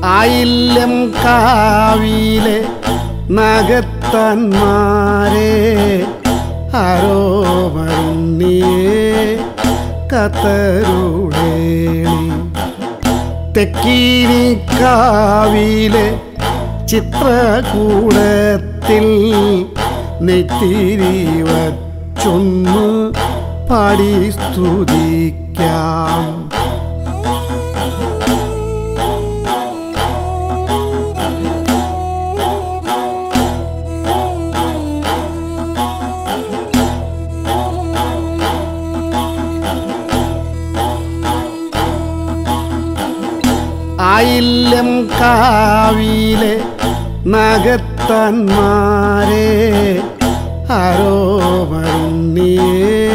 ആയില്യം കാവിലെ നഗത്തന്മാരെ ആരോ മരുന്നിയെ കത്തരുടേണി തെക്കീനിക്കാവിലെ ചിത്രകൂടത്തിൽ നെയ്ത്തിരി വച്ചൊന്ന് പാടി സ്തുതിക്കാം ആയില്യം കാവിലെ നഗത്തന്മാരെ ആരോ മരുന്നിയെ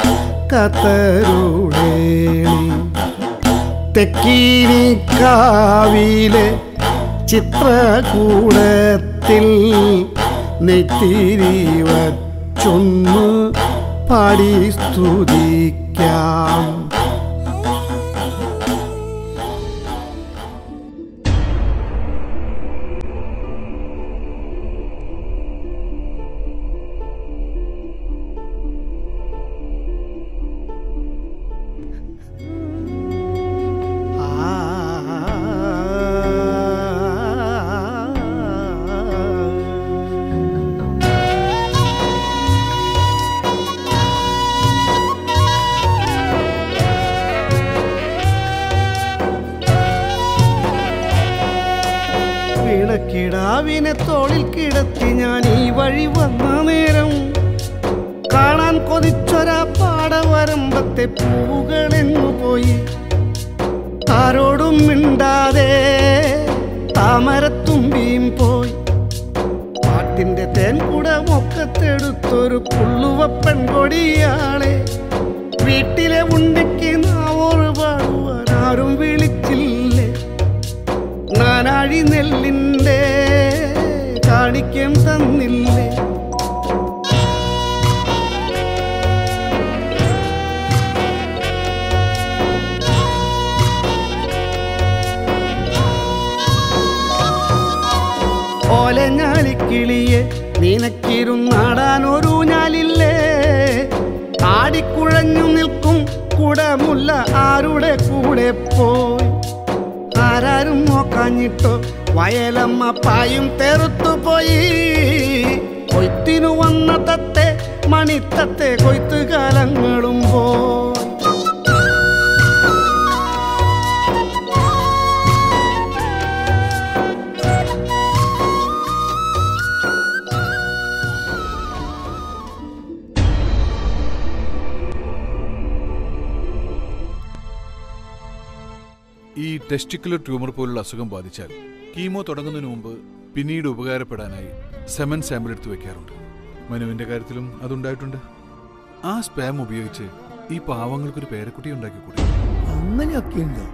കത്തരുടേണി തെക്കീനിക്കാവിലെ ചിത്രകൂടത്തിൽ നെയ്ത്തിരി വച്ചൊന്ന് പാടി സ്തുതിക്കാം വിളക്കിടാവിനെ തോളിൽ കിടത്തി ഞാൻ ഈ വഴി വന്ന നേരം കാണാൻ കൊതിച്ചൊരാ പാടവരമ്പത്തെ പൂവുകളെങ്ങു പോയി ആരോടും മിണ്ടാതെ താമരത്തുമ്പിയും പോയി പാട്ടിന്റെ തേൻ കൂടെ മൊക്കത്തെടുത്തൊരു പുള്ളുവ പെൺകൊടിയാളെ വീട്ടിലെ ഉണ്ണിക്ക് നാവോറ് പാടുവാൻ ആരും വിളിച്ചില്ലേ നാനാഴി നെല്ലിൻ്റെ കാണിക്കം തന്നില്ലേ ഓലഞ്ഞാലിക്കിളിയെ നിനക്കിരുന്നാടാൻ ഒരു ഞാലില്ലേ ആടിക്കുഴഞ്ഞു നിൽക്കും കുടമുല്ല ആരുടെ കൂടെ പോയി ആരാരും നോക്കാഞ്ഞിട്ടോ വയലമ്മ പായും തെറുത്തു പോയി കൊയ്ത്തിനു വന്ന തത്തെ മണിത്തത്തെ കൊയ്ത്തുകാലങ്ങളും പോയി ഈ ടെസ്റ്റിക്കുലർ ട്യൂമർ പോലുള്ള അസുഖം ബാധിച്ചാൽ കീമോ തുടങ്ങുന്നതിന് മുമ്പ് പിന്നീട് ഉപകാരപ്പെടാനായി സെമൻ സാമ്പിൾ എടുത്ത് വെക്കാറുണ്ട് മനുവിന്റെ കാര്യത്തിലും അതുണ്ടായിട്ടുണ്ട് ആ സ്പാം ഉപയോഗിച്ച് ഈ പാവങ്ങൾക്കൊരു പേരക്കുട്ടി ഉണ്ടാക്കിക്കൂടെ അങ്ങനെയൊക്കെ ഉണ്ടോ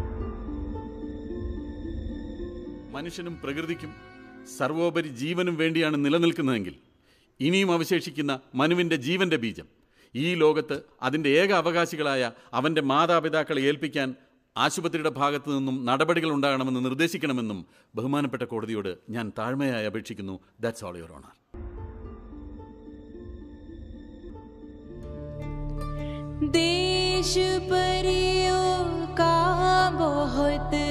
മനുഷ്യനും പ്രകൃതിക്കും സർവോപരി ജീവനും വേണ്ടിയാണ് നിലനിൽക്കുന്നതെങ്കിൽ ഇനിയും അവശേഷിക്കുന്ന മനുവിൻ്റെ ജീവന്റെ ബീജം ഈ ലോകത്ത് അതിൻ്റെ ഏക അവകാശികളായ അവൻ്റെ മാതാപിതാക്കളെ ഏൽപ്പിക്കാൻ ആശുപത്രിയുടെ ഭാഗത്തു നിന്നും നടപടികൾ ഉണ്ടാകണമെന്ന് നിർദ്ദേശിക്കണമെന്നും ബഹുമാനപ്പെട്ട കോടതിയോട് ഞാൻ താഴ്മയായി അപേക്ഷിക്കുന്നു ദാറ്റ്സ് ഓൾ യുവർ ഓണർ देश परियों का बहुत